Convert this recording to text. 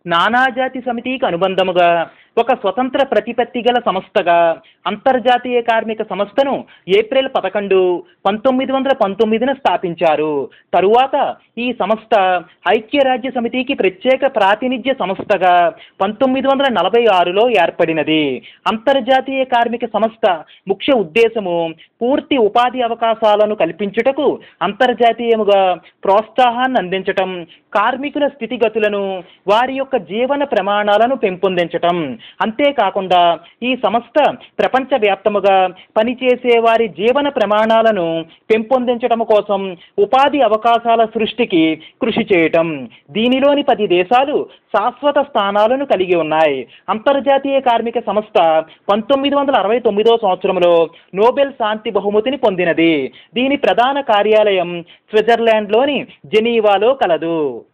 నానాజాతి సమితికి అనుబంధముగా ఒక స్వతంత్ర ప్రతిపత్తి గల సంస్థగా అంతర్జాతీయ కార్మిక సంస్థను ఏప్రిల్ పదకొండు పంతొమ్మిది వందల పంతొమ్మిదిన స్థాపించారు తరువాత ఈ సంస్థ ఐక్యరాజ్య సమితికి ప్రత్యేక ప్రాతినిధ్య సంస్థగా పంతొమ్మిది వందల నలభై ఆరులో ఏర్పడినది అంతర్జాతీయ కార్మిక సంస్థ ముఖ్య ఉద్దేశము పూర్తి ఉపాధి అవకాశాలను కల్పించుటకు అంతర్జాతీయముగా ప్రోత్సాహాన్ని అందించటం కార్మికుల స్థితిగతులను వారి యొక్క జీవన ప్రమాణాలను పెంపొందించటం అంతేకాకుండా ఈ సంస్థ ప్రపంచవ్యాప్తముగా పనిచేసే వారి జీవన ప్రమాణాలను పెంపొందించటం కోసం ఉపాధి అవకాశాల సృష్టికి కృషి చేయటం దీనిలోని పది దేశాలు శాశ్వత స్థానాలను కలిగి ఉన్నాయి అంతర్జాతీయ కార్మిక సంస్థ పంతొమ్మిది వందల అరవై తొమ్మిదో సంవత్సరంలో నోబెల్ శాంతి బహుమతిని పొందినది దీని ప్రధాన కార్యాలయం స్విట్జర్లాండ్లోని జెనీవాలో కలదు